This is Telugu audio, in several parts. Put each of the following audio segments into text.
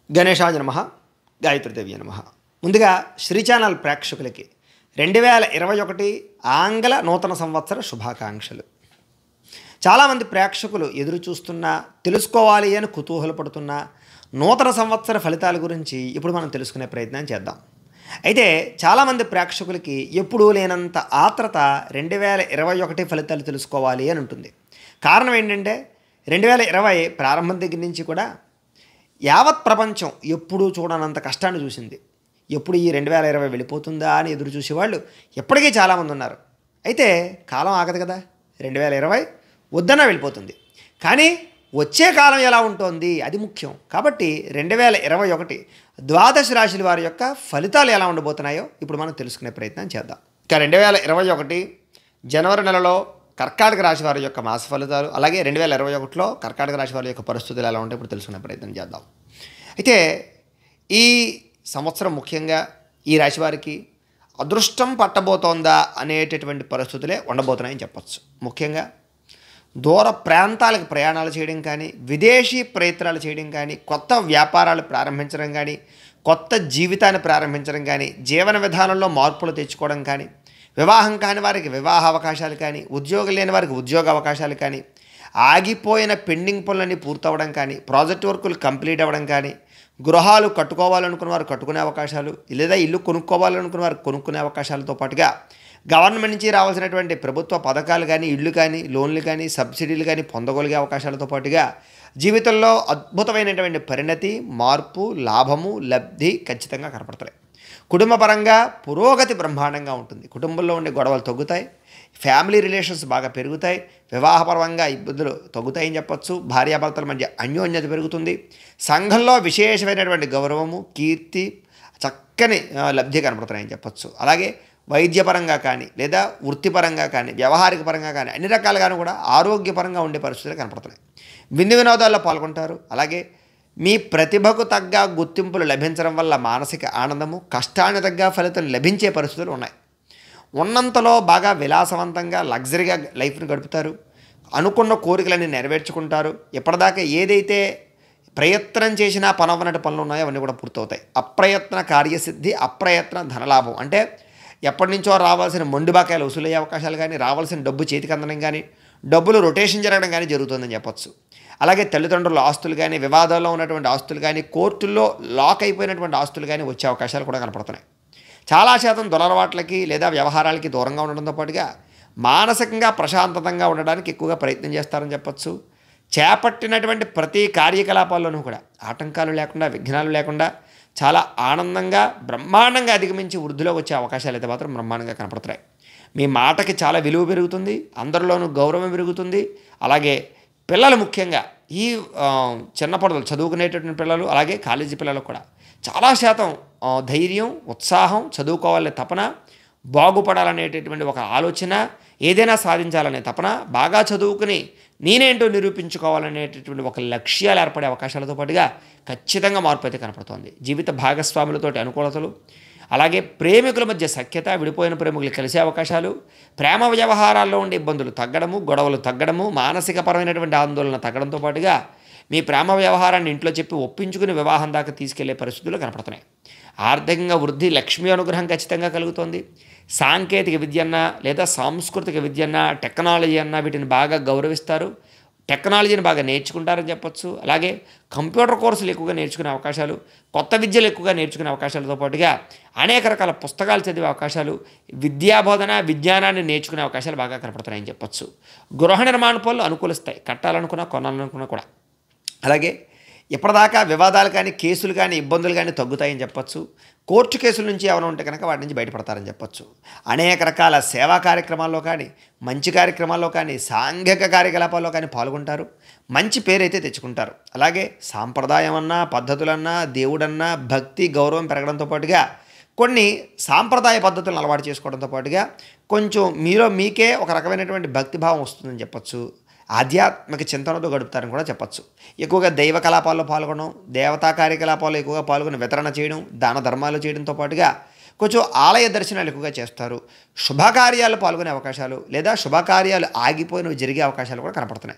గణేశాయ నమ గాయత్రీదేవి నమ ముందుగా శ్రీ ఛానల్ ప్రేక్షకులకి రెండు వేల ఇరవై ఒకటి ఆంగ్ల నూతన సంవత్సర శుభాకాంక్షలు చాలామంది ప్రేక్షకులు ఎదురు చూస్తున్నా తెలుసుకోవాలి అని కుతూహలపడుతున్న నూతన సంవత్సర ఫలితాల గురించి ఇప్పుడు మనం తెలుసుకునే ప్రయత్నం చేద్దాం అయితే చాలామంది ప్రేక్షకులకి ఎప్పుడూ లేనంత ఆత్రత రెండు వేల ఇరవై ఒకటి ఫలితాలు తెలుసుకోవాలి అని ఉంటుంది కారణం ఏంటంటే రెండు వేల ఇరవై ప్రారంభం దగ్గర నుంచి కూడా యావత్ ప్రపంచం ఎప్పుడూ చూడనంత కష్టాన్ని చూసింది ఎప్పుడు ఈ రెండు వేల ఇరవై వెళ్ళిపోతుందా అని ఎదురు చూసేవాళ్ళు ఎప్పటికీ చాలామంది ఉన్నారు అయితే కాలం ఆగదు కదా రెండు వేల ఇరవై వద్దన్నా వెళ్ళిపోతుంది కానీ వచ్చే కాలం ఎలా ఉంటుంది అది ముఖ్యం కాబట్టి రెండు వేల ఇరవై ఒకటి ద్వాదశ రాశుల వారి యొక్క ఫలితాలు ఎలా ఉండబోతున్నాయో ఇప్పుడు మనం తెలుసుకునే ప్రయత్నం చేద్దాం ఇక రెండు వేల ఇరవై ఒకటి జనవరి నెలలో కర్కాటక రాశి వారి యొక్క మాస ఫలితాలు అలాగే రెండు వేల ఇరవై ఒకటిలో కర్కాటక రాశి వారి యొక్క పరిస్థితులు ఎలా ఉంటాయో ఇప్పుడు తెలుసుకునే ప్రయత్నం చేద్దాం అయితే ఈ సంవత్సరం ముఖ్యంగా ఈ రాశి వారికి అదృష్టం పట్టబోతోందా అనేటటువంటి పరిస్థితులే ఉండబోతున్నాయని చెప్పచ్చు ముఖ్యంగా దూర ప్రాంతాలకు ప్రయాణాలు చేయడం కానీ విదేశీ ప్రయత్నాలు చేయడం కానీ కొత్త వ్యాపారాలు ప్రారంభించడం కానీ కొత్త జీవితాన్ని ప్రారంభించడం కానీ జీవన విధానంలో మార్పులు తెచ్చుకోవడం కానీ వివాహం కాని వారికి వివాహ అవకాశాలు కానీ ఉద్యోగం లేని వారికి ఉద్యోగ అవకాశాలు కానీ ఆగిపోయిన పెండింగ్ పనులన్నీ పూర్తవడం కానీ ప్రాజెక్ట్ వర్కులు కంప్లీట్ అవ్వడం కానీ గృహాలు కట్టుకోవాలనుకున్న వారు కట్టుకునే అవకాశాలు లేదా ఇల్లు కొనుక్కోవాలనుకున్న వారు కొనుక్కునే అవకాశాలతో పాటుగా గవర్నమెంట్ నుంచి రావాల్సినటువంటి ప్రభుత్వ పథకాలు కానీ ఇళ్ళు కానీ లోన్లు కానీ సబ్సిడీలు కానీ పొందగలిగే అవకాశాలతో పాటుగా జీవితంలో అద్భుతమైనటువంటి పరిణతి మార్పు లాభము లబ్ధి ఖచ్చితంగా కనపడతాయి కుటుంబ పరంగా పురోగతి బ్రహ్మాండంగా ఉంటుంది కుటుంబంలో ఉండే గొడవలు తగ్గుతాయి ఫ్యామిలీ రిలేషన్స్ బాగా పెరుగుతాయి వివాహపరంగా ఇబ్బందులు తగ్గుతాయని చెప్పొచ్చు భార్యాభర్తల మధ్య అన్యోన్యత పెరుగుతుంది సంఘంలో విశేషమైనటువంటి గౌరవము కీర్తి చక్కని ఆ, లబ్ధి కనపడుతున్నాయని చెప్పొచ్చు అలాగే వైద్యపరంగా కానీ లేదా వృత్తిపరంగా కానీ వ్యవహారిక పరంగా కానీ అన్ని రకాలుగాను కూడా ఆరోగ్యపరంగా ఉండే పరిస్థితులు కనపడుతున్నాయి విందు వినోదాల్లో పాల్గొంటారు అలాగే మీ ప్రతిభకు తగ్గ గుర్తింపులు లభించడం వల్ల మానసిక ఆనందము కష్టాన్ని తగ్గ ఫలితం లభించే పరిస్థితులు ఉన్నాయి ఉన్నంతలో బాగా విలాసవంతంగా లగ్జరీగా లైఫ్ని గడుపుతారు అనుకున్న కోరికలన్నీ నెరవేర్చుకుంటారు ఇప్పటిదాకా ఏదైతే ప్రయత్నం చేసినా పనవనటి పనులు ఉన్నాయో అవన్నీ కూడా పూర్తవుతాయి అప్రయత్న కార్యసిద్ధి అప్రయత్న ధనలాభం అంటే ఎప్పటి నుంచో రావాల్సిన మొండి బాకాయలు వసూలయ్యే అవకాశాలు కానీ రావాల్సిన డబ్బు చేతికి అందడం కానీ డబ్బులు రొటేషన్ జరగడం కానీ జరుగుతుందని చెప్పొచ్చు అలాగే తల్లిదండ్రుల ఆస్తులు కానీ వివాదాల్లో ఉన్నటువంటి ఆస్తులు కానీ కోర్టుల్లో లాక్ అయిపోయినటువంటి ఆస్తులు కానీ వచ్చే అవకాశాలు కూడా కనపడుతున్నాయి చాలా శాతం దురలవాట్లకి లేదా వ్యవహారాలకి దూరంగా ఉండడంతో పాటుగా మానసికంగా ప్రశాంతతంగా ఉండడానికి ఎక్కువగా ప్రయత్నం చేస్తారని చెప్పొచ్చు చేపట్టినటువంటి ప్రతి కార్యకలాపాల్లోనూ కూడా ఆటంకాలు లేకుండా విఘ్నాలు లేకుండా చాలా ఆనందంగా బ్రహ్మాండంగా అధిగమించి వృద్ధిలో వచ్చే అవకాశాలు అయితే మాత్రం బ్రహ్మాండంగా కనపడుతున్నాయి మీ మాటకి చాలా విలువ పెరుగుతుంది అందరిలోనూ గౌరవం పెరుగుతుంది అలాగే పిల్లలు ముఖ్యంగా ఈ ఆ, చిన్న పడవలు చదువుకునేటటువంటి పిల్లలు అలాగే కాలేజీ పిల్లలు కూడా చాలా శాతం ఆ, ధైర్యం ఉత్సాహం చదువుకోవాలనే తపన బాగుపడాలనేటటువంటి ఒక ఆలోచన ఏదైనా సాధించాలనే తపన బాగా చదువుకుని నేనేంటో నిరూపించుకోవాలనేటటువంటి ఒక లక్ష్యాలు ఏర్పడే అవకాశాలతో పాటుగా ఖచ్చితంగా మార్పు అయితే కనపడుతోంది జీవిత భాగస్వాములతోటి అనుకూలతలు అలాగే ప్రేమికుల మధ్య సఖ్యత విడిపోయిన ప్రేమికులు కలిసే అవకాశాలు ప్రేమ వ్యవహారాల్లో ఉండే ఇబ్బందులు తగ్గడము గొడవలు తగ్గడము మానసిక పరమైనటువంటి ఆందోళన తగ్గడంతో పాటుగా మీ ప్రేమ వ్యవహారాన్ని ఇంట్లో చెప్పి ఒప్పించుకుని వివాహం దాకా తీసుకెళ్లే పరిస్థితులు కనపడుతున్నాయి ఆర్థికంగా వృద్ధి లక్ష్మీ అనుగ్రహం ఖచ్చితంగా కలుగుతోంది సాంకేతిక విద్యన్న లేదా సాంస్కృతిక విద్యన్న టెక్నాలజీ అన్న వీటిని బాగా గౌరవిస్తారు టెక్నాలజీని బాగా నేర్చుకుంటారని చెప్పొచ్చు అలాగే కంప్యూటర్ కోర్సులు ఎక్కువగా నేర్చుకునే అవకాశాలు కొత్త విద్యలు ఎక్కువగా నేర్చుకునే అవకాశాలతో పాటుగా అనేక రకాల పుస్తకాలు చదివే అవకాశాలు విద్యాబోధన విజ్ఞానాన్ని నేర్చుకునే అవకాశాలు బాగా కనపడుతున్నాయని చెప్పొచ్చు గృహ నిర్మాణ పనులు అనుకూలిస్తాయి కట్టాలనుకున్నా కొనాలనుకున్నా కూడా అలాగే ఇప్పటిదాకా వివాదాలు కానీ కేసులు కానీ ఇబ్బందులు కానీ తగ్గుతాయని చెప్పొచ్చు కోర్టు కేసుల నుంచి ఏమైనా ఉంటే కనుక వాటి నుంచి బయటపడతారని చెప్పొచ్చు అనేక రకాల సేవా కార్యక్రమాల్లో కానీ మంచి కార్యక్రమాల్లో కానీ సాంఘిక కార్యకలాపాల్లో కానీ పాల్గొంటారు మంచి పేరైతే తెచ్చుకుంటారు అలాగే సాంప్రదాయం అన్నా పద్ధతులన్నా దేవుడన్నా భక్తి గౌరవం పెరగడంతో పాటుగా కొన్ని సాంప్రదాయ పద్ధతులను అలవాటు చేసుకోవడంతో పాటుగా కొంచెం మీలో మీకే ఒక రకమైనటువంటి భక్తిభావం వస్తుందని చెప్పొచ్చు ఆధ్యాత్మిక చింతనతో గడుపుతారని కూడా చెప్పొచ్చు ఎక్కువగా దైవ కలాపాల్లో పాల్గొనడం దేవతా కార్యకలాపాల్లో ఎక్కువగా పాల్గొని వితరణ చేయడం దాన ధర్మాలు చేయడంతో పాటుగా కొంచెం ఆలయ దర్శనాలు ఎక్కువగా చేస్తారు శుభకార్యాలు పాల్గొనే అవకాశాలు లేదా శుభకార్యాలు ఆగిపోయినవి జరిగే అవకాశాలు కూడా కనపడుతున్నాయి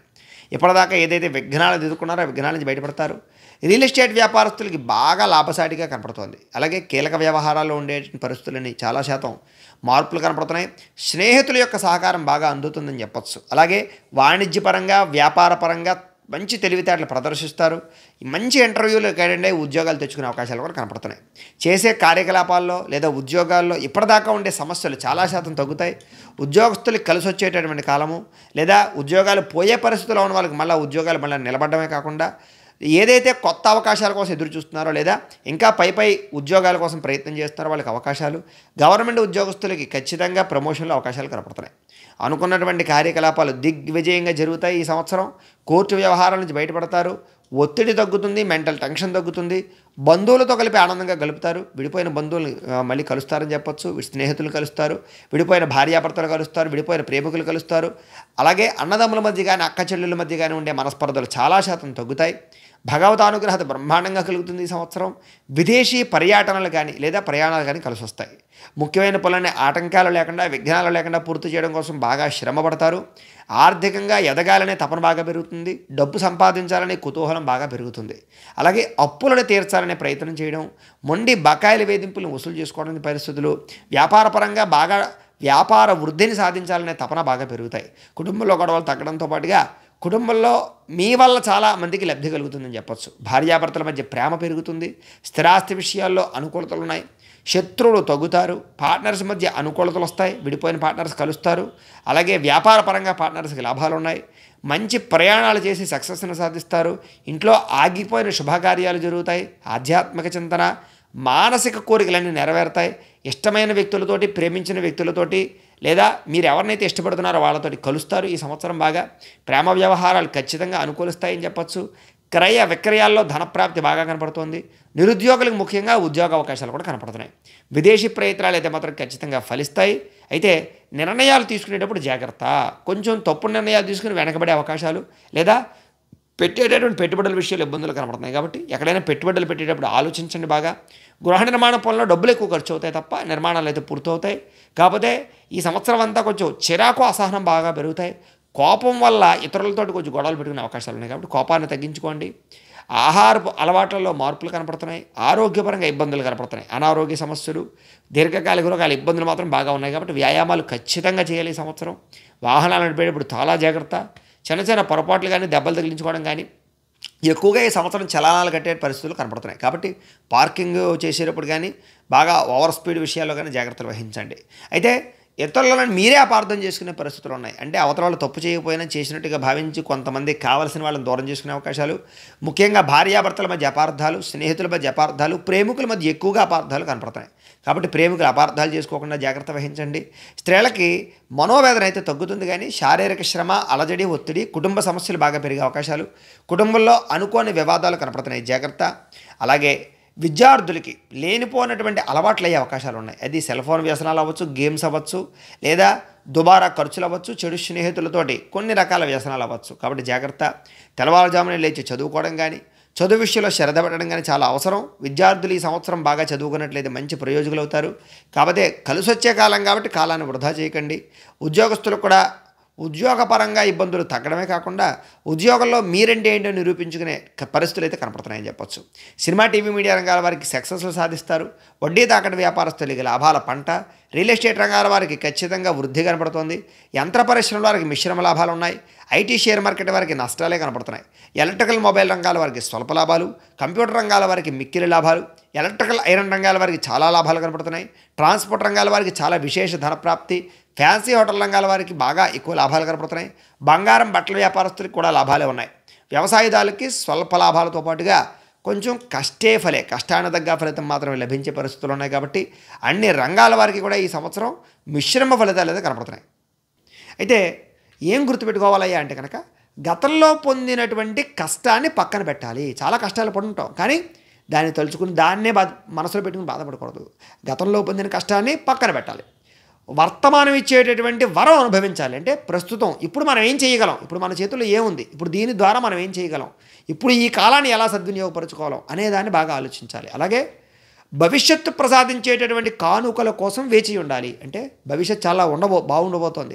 ఇప్పటిదాకా ఏదైతే విఘ్నాలు ఎదుర్కొన్నారో ఆ విఘ్నాల నుంచి బయటపడతారు రియల్ ఎస్టేట్ వ్యాపారస్తులకి బాగా లాభసాటిగా కనపడుతోంది అలాగే కీలక వ్యవహారాల్లో ఉండే పరిస్థితులని చాలా శాతం మార్పులు కనపడుతున్నాయి స్నేహితుల యొక్క సహకారం బాగా అందుతుందని చెప్పొచ్చు అలాగే వాణిజ్యపరంగా వ్యాపారపరంగా మంచి తెలివితేటలు ప్రదర్శిస్తారు మంచి ఇంటర్వ్యూలు అటెండ్ అయ్యి ఉద్యోగాలు తెచ్చుకునే అవకాశాలు కూడా కనపడుతున్నాయి చేసే కార్యకలాపాల్లో లేదా ఉద్యోగాల్లో ఇప్పటిదాకా ఉండే సమస్యలు చాలా శాతం తగ్గుతాయి ఉద్యోగస్తులకు కలిసి వచ్చేటటువంటి కాలము లేదా ఉద్యోగాలు పోయే పరిస్థితుల్లో ఉన్న వాళ్ళకి మళ్ళీ ఉద్యోగాలు మళ్ళీ నిలబడమే కాకుండా ఏదైతే కొత్త అవకాశాల కోసం ఎదురు చూస్తున్నారో లేదా ఇంకా పై పై ఉద్యోగాల కోసం ప్రయత్నం చేస్తున్నారో వాళ్ళకి అవకాశాలు గవర్నమెంట్ ఉద్యోగస్తులకి ఖచ్చితంగా ప్రమోషన్లో అవకాశాలు కనపడుతున్నాయి అనుకున్నటువంటి కార్యకలాపాలు దిగ్విజయంగా జరుగుతాయి ఈ సంవత్సరం కోర్టు వ్యవహారాల నుంచి బయటపడతారు ఒత్తిడి తగ్గుతుంది మెంటల్ టెన్షన్ తగ్గుతుంది బంధువులతో కలిపి ఆనందంగా గలుపుతారు విడిపోయిన బంధువులు ఆ, మళ్ళీ కలుస్తారని చెప్పొచ్చు స్నేహితులు కలుస్తారు విడిపోయిన భార్యాభర్తలు కలుస్తారు విడిపోయిన ప్రేమికులు కలుస్తారు అలాగే అన్నదమ్ముల మధ్య కానీ అక్క చెల్లెల మధ్య కానీ ఉండే మనస్పర్ధలు చాలా శాతం తగ్గుతాయి భగవతానుగ్రహత బ్రహ్మాండంగా కలుగుతుంది ఈ సంవత్సరం విదేశీ పర్యటనలు కానీ లేదా ప్రయాణాలు కానీ కలిసి వస్తాయి ముఖ్యమైన పనులని ఆటంకాలు లేకుండా విఘ్నాలు లేకుండా పూర్తి చేయడం కోసం బాగా శ్రమ పడతారు ఆర్థికంగా ఎదగాలనే తపన బాగా పెరుగుతుంది డబ్బు సంపాదించాలనే కుతూహలం బాగా పెరుగుతుంది అలాగే అప్పులను తీర్చాలనే ప్రయత్నం చేయడం మొండి బకాయిల వేధింపులను వసూలు చేసుకోవడానికి పరిస్థితులు వ్యాపారపరంగా బాగా వ్యాపార వృద్ధిని సాధించాలనే తపన బాగా పెరుగుతాయి కుటుంబంలో గొడవలు తగ్గడంతో పాటుగా కుటుంబంలో మీ వల్ల చాలా మందికి లబ్ధి కలుగుతుందని చెప్పొచ్చు భార్యాభర్తల మధ్య ప్రేమ పెరుగుతుంది స్థిరాస్తి విషయాల్లో అనుకూలతలు ఉన్నాయి శత్రువులు తగ్గుతారు పార్ట్నర్స్ మధ్య అనుకూలతలు వస్తాయి విడిపోయిన పార్ట్నర్స్ కలుస్తారు అలాగే వ్యాపార పరంగా పార్ట్నర్స్కి లాభాలు ఉన్నాయి మంచి ప్రయాణాలు చేసి సక్సెస్ని సాధిస్తారు ఇంట్లో ఆగిపోయిన శుభకార్యాలు జరుగుతాయి ఆధ్యాత్మిక చింతన మానసిక కోరికలన్నీ నెరవేరుతాయి ఇష్టమైన వ్యక్తులతోటి ప్రేమించిన వ్యక్తులతోటి లేదా మీరు ఎవరినైతే ఇష్టపడుతున్నారో వాళ్ళతోటి కలుస్తారు ఈ సంవత్సరం బాగా ప్రేమ వ్యవహారాలు ఖచ్చితంగా అనుకూలిస్తాయని చెప్పొచ్చు క్రయ విక్రయాల్లో ధనప్రాప్తి బాగా కనపడుతోంది నిరుద్యోగులకు ముఖ్యంగా ఉద్యోగ అవకాశాలు కూడా కనపడుతున్నాయి విదేశీ ప్రయత్నాలు అయితే మాత్రం ఖచ్చితంగా ఫలిస్తాయి అయితే నిర్ణయాలు తీసుకునేటప్పుడు జాగ్రత్త కొంచెం తప్పు నిర్ణయాలు తీసుకుని వెనకబడే అవకాశాలు లేదా పెట్టేటటువంటి పెట్టుబడుల విషయాలు ఇబ్బందులు కనపడుతున్నాయి కాబట్టి ఎక్కడైనా పెట్టుబడులు పెట్టేటప్పుడు ఆలోచించండి బాగా గృహ నిర్మాణ పనుల్లో డబ్బులు ఎక్కువ ఖర్చు అవుతాయి తప్ప నిర్మాణాలు అయితే పూర్తవుతాయి కాకపోతే ఈ సంవత్సరం అంతా కొంచెం చిరాకు అసహనం బాగా పెరుగుతాయి కోపం వల్ల ఇతరులతో కొంచెం గొడవలు పెట్టుకునే అవకాశాలు ఉన్నాయి కాబట్టి కోపాన్ని తగ్గించుకోండి ఆహారపు అలవాట్లలో మార్పులు కనపడుతున్నాయి ఆరోగ్యపరంగా ఇబ్బందులు కనపడుతున్నాయి అనారోగ్య సమస్యలు దీర్ఘకాలిక రోగాల ఇబ్బందులు మాత్రం బాగా ఉన్నాయి కాబట్టి వ్యాయామాలు ఖచ్చితంగా చేయాలి ఈ సంవత్సరం వాహనాలు నడిపేటప్పుడు చాలా జాగ్రత్త చిన్న చిన్న పొరపాట్లు కానీ దెబ్బలు తగిలించుకోవడం కానీ ఎక్కువగా ఈ సంవత్సరం చలానాలు కట్టే పరిస్థితులు కనపడుతున్నాయి కాబట్టి పార్కింగ్ చేసేటప్పుడు కానీ బాగా ఓవర్ స్పీడ్ విషయాల్లో కానీ జాగ్రత్తలు వహించండి అయితే ఇతరులను మీరే అపార్థం చేసుకునే పరిస్థితులు ఉన్నాయి అంటే అవతల వాళ్ళు తప్పు చేయకపోయినా చేసినట్టుగా భావించి కొంతమంది కావలసిన వాళ్ళని దూరం చేసుకునే అవకాశాలు ముఖ్యంగా భార్యాభర్తల మధ్య అపార్థాలు స్నేహితుల మధ్య అపార్థాలు ప్రేమికుల మధ్య ఎక్కువగా అపార్థాలు కనపడతాయి కాబట్టి ప్రేమికులు అపార్థాలు చేసుకోకుండా జాగ్రత్త వహించండి స్త్రీలకి మనోవేదన అయితే తగ్గుతుంది కానీ శారీరక శ్రమ అలజడి ఒత్తిడి కుటుంబ సమస్యలు బాగా పెరిగే అవకాశాలు కుటుంబంలో అనుకోని వివాదాలు కనపడుతున్నాయి జాగ్రత్త అలాగే విద్యార్థులకి లేనిపోయినటువంటి అలవాట్లు అయ్యే అవకాశాలు ఉన్నాయి అది సెల్ ఫోన్ వ్యసనాలు అవ్వచ్చు గేమ్స్ అవ్వచ్చు లేదా దుబారా ఖర్చులు అవ్వచ్చు చెడు స్నేహితులతోటి కొన్ని రకాల వ్యసనాలు అవ్వచ్చు కాబట్టి జాగ్రత్త తెల్లవారుజామున లేచి చదువుకోవడం కానీ చదువు విషయంలో శ్రద్ధ పెట్టడం కానీ చాలా అవసరం విద్యార్థులు ఈ సంవత్సరం బాగా చదువుకున్నట్లయితే మంచి ప్రయోజకులు అవుతారు కాకపోతే కలిసి వచ్చే కాలం కాబట్టి కాలాన్ని వృధా చేయకండి ఉద్యోగస్తులకు కూడా ఉద్యోగపరంగా ఇబ్బందులు తగ్గడమే కాకుండా ఉద్యోగంలో మీరంటే ఏంటో నిరూపించుకునే క- పరిస్థితులు అయితే కనపడుతున్నాయని చెప్పొచ్చు సినిమా టీవీ మీడియా రంగాల వారికి సక్సెస్లు సాధిస్తారు వడ్డీ తాకటి వ్యాపారస్తులకి లాభాల పంట రియల్ ఎస్టేట్ రంగాల వారికి ఖచ్చితంగా వృద్ధి కనపడుతోంది యంత్ర పరిశ్రమల వారికి మిశ్రమ లాభాలు ఉన్నాయి ఐటీ షేర్ మార్కెట్ వారికి నష్టాలే కనపడుతున్నాయి ఎలక్ట్రికల్ మొబైల్ రంగాల వారికి స్వల్ప లాభాలు కంప్యూటర్ రంగాల వారికి మిక్కిలి లాభాలు ఎలక్ట్రికల్ ఐరన్ రంగాల వారికి చాలా లాభాలు కనపడుతున్నాయి ట్రాన్స్పోర్ట్ రంగాల వారికి చాలా విశేష ధనప్రాప్తి ఫ్యాన్సీ హోటల్ రంగాల వారికి బాగా ఎక్కువ లాభాలు కనపడుతున్నాయి బంగారం బట్టల వ్యాపారస్తులకు కూడా లాభాలే ఉన్నాయి వ్యవసాయదారులకి స్వల్ప లాభాలతో పాటుగా కొంచెం కష్టే ఫలే కష్టాన తగ్గ ఫలితం మాత్రమే లభించే పరిస్థితులు ఉన్నాయి కాబట్టి అన్ని రంగాల వారికి కూడా ఈ సంవత్సరం మిశ్రమ ఫలితాలు అయితే కనపడుతున్నాయి అయితే ఏం గుర్తుపెట్టుకోవాలయ్యా అంటే కనుక గతంలో పొందినటువంటి కష్టాన్ని పక్కన పెట్టాలి చాలా కష్టాలు పడుంటాం కానీ దాన్ని తలుచుకుని దాన్నే బాధ మనసులో పెట్టుకుని బాధపడకూడదు గతంలో పొందిన కష్టాన్ని పక్కన పెట్టాలి వర్తమానం ఇచ్చేటటువంటి వరం అనుభవించాలి అంటే ప్రస్తుతం ఇప్పుడు మనం ఏం చేయగలం ఇప్పుడు మన చేతుల్లో ఏముంది ఇప్పుడు దీని ద్వారా మనం ఏం చేయగలం ఇప్పుడు ఈ కాలాన్ని ఎలా సద్వినియోగపరచుకోవాలం అనేదాన్ని బాగా ఆలోచించాలి అలాగే భవిష్యత్తు ప్రసాదించేటటువంటి కానుకల కోసం వేచి ఉండాలి అంటే భవిష్యత్ చాలా ఉండబో బాగుండబోతోంది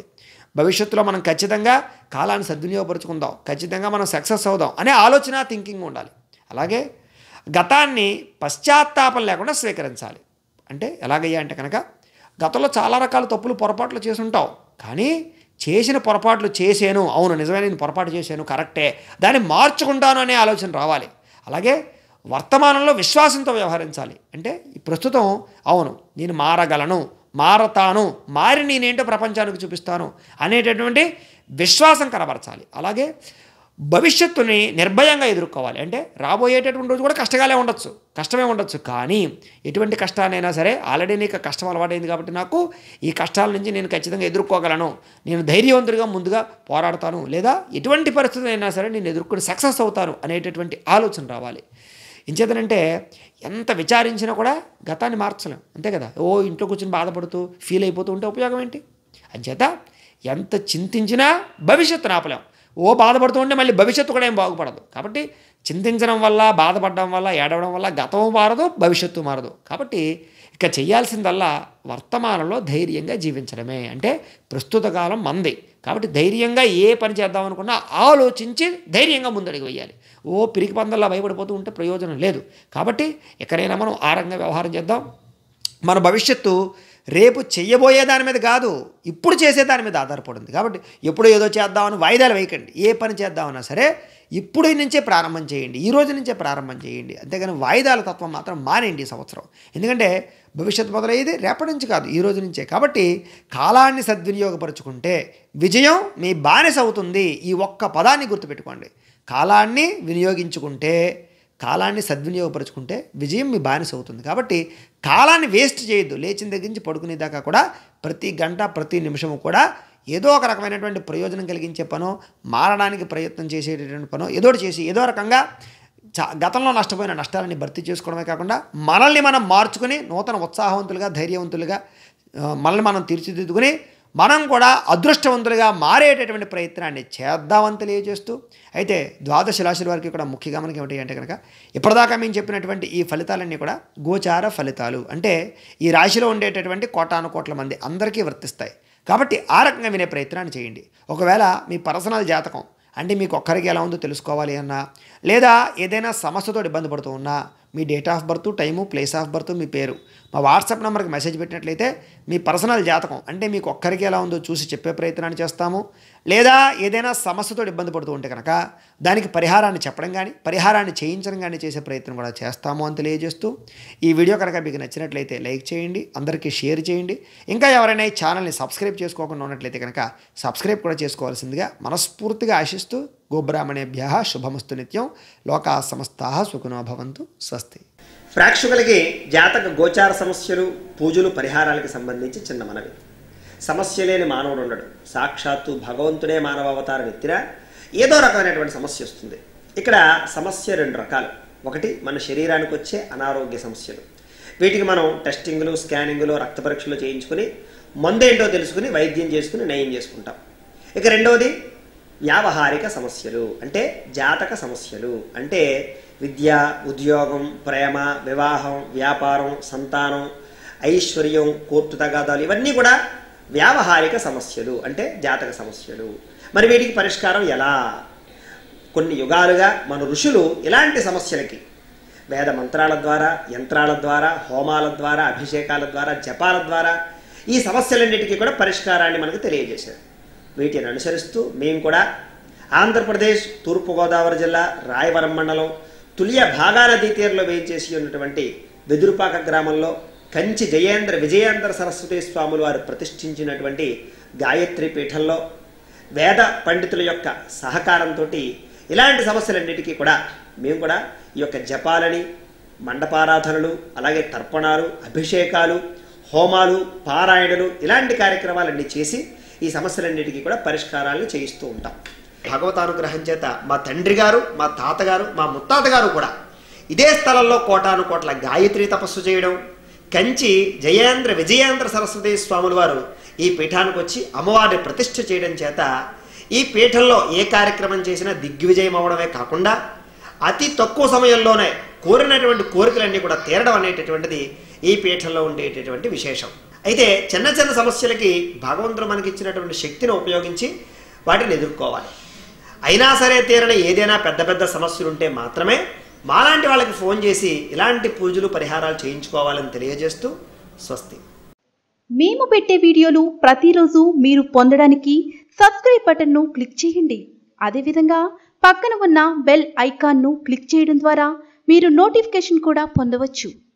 భవిష్యత్తులో మనం ఖచ్చితంగా కాలాన్ని సద్వినియోగపరుచుకుందాం ఖచ్చితంగా మనం సక్సెస్ అవుదాం అనే ఆలోచన థింకింగ్ ఉండాలి అలాగే గతాన్ని పశ్చాత్తాపం లేకుండా స్వీకరించాలి అంటే ఎలాగయ్యా అంటే కనుక గతంలో చాలా రకాల తప్పులు పొరపాట్లు చేసి ఉంటావు కానీ చేసిన పొరపాట్లు చేశాను అవును నిజమే నేను పొరపాటు చేశాను కరెక్టే దాన్ని మార్చుకుంటాను అనే ఆలోచన రావాలి అలాగే వర్తమానంలో విశ్వాసంతో వ్యవహరించాలి అంటే ఈ ప్రస్తుతం అవును నేను మారగలను మారతాను మారి నేనేంటో ప్రపంచానికి చూపిస్తాను అనేటటువంటి విశ్వాసం కనబరచాలి అలాగే భవిష్యత్తుని నిర్భయంగా ఎదుర్కోవాలి అంటే రాబోయేటటువంటి రోజు కూడా కష్టగాలే ఉండొచ్చు కష్టమే ఉండొచ్చు కానీ ఎటువంటి కష్టాలైనా సరే ఆల్రెడీ నీకు కష్టం అలవాటైంది కాబట్టి నాకు ఈ కష్టాల నుంచి నేను ఖచ్చితంగా ఎదుర్కోగలను నేను ధైర్యవంతుడిగా ముందుగా పోరాడతాను లేదా ఎటువంటి పరిస్థితులు అయినా సరే నేను ఎదుర్కొని సక్సెస్ అవుతాను అనేటటువంటి ఆలోచన రావాలి ఇంచేతనంటే ఎంత విచారించినా కూడా గతాన్ని మార్చలేం అంతే కదా ఓ ఇంట్లో కూర్చొని బాధపడుతూ ఫీల్ అయిపోతూ ఉంటే ఉపయోగం ఏంటి అంచేత ఎంత చింతించినా భవిష్యత్తును ఆపలేం ఓ బాధపడుతూ ఉంటే మళ్ళీ భవిష్యత్తు కూడా ఏం బాగుపడదు కాబట్టి చింతించడం వల్ల బాధపడడం వల్ల ఏడవడం వల్ల గతం మారదు భవిష్యత్తు మారదు కాబట్టి ఇక చేయాల్సిందల్లా వర్తమానంలో ధైర్యంగా జీవించడమే అంటే ప్రస్తుత కాలం మంది కాబట్టి ధైర్యంగా ఏ పని చేద్దాం అనుకున్నా ఆలోచించి ధైర్యంగా ముందడుగు వేయాలి ఓ పిరికి పందల్లా భయపడిపోతూ ఉంటే ప్రయోజనం లేదు కాబట్టి ఎక్కడైనా మనం ఆ రకంగా వ్యవహారం చేద్దాం మన భవిష్యత్తు రేపు చెయ్యబోయే దాని మీద కాదు ఇప్పుడు చేసే దాని మీద ఆధారపడింది కాబట్టి ఎప్పుడు ఏదో చేద్దామని వాయిదాలు వేయకండి ఏ పని చేద్దామన్నా సరే ఇప్పుడు నుంచే ప్రారంభం చేయండి ఈ రోజు నుంచే ప్రారంభం చేయండి అంతేగాని వాయిదాల తత్వం మాత్రం మానేయండి ఈ సంవత్సరం ఎందుకంటే భవిష్యత్తు మొదలయ్యేది రేపటి నుంచి కాదు ఈ రోజు నుంచే కాబట్టి కాలాన్ని సద్వినియోగపరుచుకుంటే విజయం మీ బానిస అవుతుంది ఈ ఒక్క పదాన్ని గుర్తుపెట్టుకోండి కాలాన్ని వినియోగించుకుంటే కాలాన్ని సద్వినియోగపరుచుకుంటే విజయం మీ బానిస అవుతుంది కాబట్టి కాలాన్ని వేస్ట్ చేయొద్దు లేచిన దగ్గర నుంచి పడుకునేదాకా కూడా ప్రతి గంట ప్రతి నిమిషము కూడా ఏదో ఒక రకమైనటువంటి ప్రయోజనం కలిగించే పనో మారడానికి ప్రయత్నం చేసేటటువంటి పనో ఏదో ఒకటి చేసి ఏదో రకంగా చా గతంలో నష్టపోయిన నష్టాలని భర్తీ చేసుకోవడమే కాకుండా మనల్ని మనం మార్చుకుని నూతన ఉత్సాహవంతులుగా ధైర్యవంతులుగా ఆ, మనల్ని మనం తీర్చిదిద్దుకుని మనం కూడా అదృష్టవంతులుగా మారేటటువంటి ప్రయత్నాన్ని చేద్దామని తెలియజేస్తూ అయితే ద్వాదశ రాశుల వారికి కూడా ముఖ్య గమనిక ఏమిటి అంటే కనుక ఇప్పటిదాకా మేము చెప్పినటువంటి ఈ ఫలితాలన్నీ కూడా గోచార ఫలితాలు అంటే ఈ రాశిలో ఉండేటటువంటి కోటాను కోట్ల మంది అందరికీ వర్తిస్తాయి కాబట్టి ఆ రకంగా వినే ప్రయత్నాన్ని చేయండి ఒకవేళ మీ పర్సనల్ జాతకం అంటే మీకు ఒక్కరికి ఎలా ఉందో తెలుసుకోవాలి అన్నా లేదా ఏదైనా సమస్యతో ఇబ్బంది పడుతూ ఉన్నా మీ date of birth time place of birth మీ పేరు మా వాట్సాప్ నెంబర్కి మెసేజ్ పెట్టినట్లయితే మీ పర్సనల్ జాతకం అంటే మీకు ఒక్కరికి ఎలా ఉందో చూసి చెప్పే ప్రయత్నాన్ని చేస్తాము లేదా ఏదైనా సమస్యతో ఇబ్బంది పడుతూ ఉంటే కనుక దానికి పరిహారాన్ని చెప్పడం కానీ పరిహారాన్ని చేయించడం కానీ చేసే ప్రయత్నం కూడా చేస్తాము అని తెలియజేస్తూ ఈ వీడియో కనుక మీకు నచ్చినట్లయితే లైక్ చేయండి అందరికీ షేర్ చేయండి ఇంకా ఎవరైనా ఈ ఛానల్ని సబ్స్క్రైబ్ చేసుకోకుండా ఉన్నట్లయితే కనుక సబ్స్క్రైబ్ కూడా చేసుకోవాల్సిందిగా మనస్ఫూర్తిగా ఆశిస్తూ గోబ్రాహ్మణేభ్య శుభమస్తు నిత్యం లోకా సమస్తా సుఖనో భవంతు స్వస్తి ప్రేక్షకులకి జాతక గోచార సమస్యలు పూజలు పరిహారాలకు సంబంధించి చిన్న మనవి సమస్య లేని మానవుడు ఉండడు సాక్షాత్తు భగవంతుడే మానవ అవతారం ఎత్తినా ఏదో రకమైనటువంటి సమస్య వస్తుంది ఇక్కడ సమస్య రెండు రకాలు ఒకటి మన శరీరానికి వచ్చే అనారోగ్య సమస్యలు వీటికి మనం టెస్టింగ్లు స్కానింగ్లు రక్త పరీక్షలు చేయించుకుని మందేంటో తెలుసుకుని వైద్యం చేసుకుని నయం చేసుకుంటాం ఇక రెండవది వ్యావహారిక సమస్యలు అంటే జాతక సమస్యలు అంటే విద్య ఉద్యోగం ప్రేమ వివాహం వ్యాపారం సంతానం ఐశ్వర్యం కోర్టు తగాదాలు ఇవన్నీ కూడా వ్యావహారిక సమస్యలు అంటే జాతక సమస్యలు మరి వీటికి పరిష్కారం ఎలా కొన్ని యుగాలుగా మన ఋషులు ఇలాంటి సమస్యలకి వేద మంత్రాల ద్వారా యంత్రాల ద్వారా హోమాల ద్వారా అభిషేకాల ద్వారా జపాల ద్వారా ఈ సమస్యలన్నిటికీ కూడా పరిష్కారాన్ని మనకు తెలియజేశారు వీటిని అనుసరిస్తూ మేము కూడా ఆంధ్రప్రదేశ్ తూర్పుగోదావరి జిల్లా రాయవరం మండలం తులియ భాగా నదీ తీరంలో వేయించేసి ఉన్నటువంటి వెదురుపాక గ్రామంలో కంచి జయేంద్ర విజయేంద్ర సరస్వతి స్వాములు వారు ప్రతిష్ఠించినటువంటి గాయత్రి పీఠంలో వేద పండితుల యొక్క సహకారంతో ఇలాంటి సమస్యలన్నిటికీ కూడా మేము కూడా ఈ యొక్క జపాలని మండపారాధనలు అలాగే తర్పణాలు అభిషేకాలు హోమాలు పారాయణలు ఇలాంటి కార్యక్రమాలన్నీ చేసి ఈ సమస్యలన్నిటికీ కూడా పరిష్కారాలను చేయిస్తూ ఉంటాం భగవతానుగ్రహం చేత మా తండ్రి గారు మా తాతగారు మా ముత్తాత గారు కూడా ఇదే స్థలంలో కోటాను కోట్ల గాయత్రి తపస్సు చేయడం కంచి జయేంద్ర విజయేంద్ర సరస్వతి స్వాముల వారు ఈ పీఠానికి వచ్చి అమ్మవారిని ప్రతిష్ఠ చేయడం చేత ఈ పీఠంలో ఏ కార్యక్రమం చేసినా దిగ్విజయం అవడమే కాకుండా అతి తక్కువ సమయంలోనే కోరినటువంటి కోరికలన్నీ కూడా తీరడం అనేటటువంటిది ఈ పీఠంలో ఉండేటటువంటి విశేషం అయితే చిన్న చిన్న సమస్యలకి భగవంతుడు మనకి ఇచ్చినటువంటి శక్తిని ఉపయోగించి వాటిని ఎదుర్కోవాలి అయినా సరే తీరని ఏదైనా పెద్ద పెద్ద సమస్యలు ఉంటే మాత్రమే మాలాంటి వాళ్ళకి ఫోన్ చేసి ఇలాంటి పూజలు పరిహారాలు చేయించుకోవాలని తెలియజేస్తూ స్వస్తి మేము పెట్టే వీడియోలు ప్రతిరోజు మీరు పొందడానికి సబ్స్క్రైబ్ బటన్ను క్లిక్ చేయండి అదేవిధంగా పక్కన ఉన్న బెల్ ఐకాన్ను క్లిక్ చేయడం ద్వారా మీరు నోటిఫికేషన్ కూడా పొందవచ్చు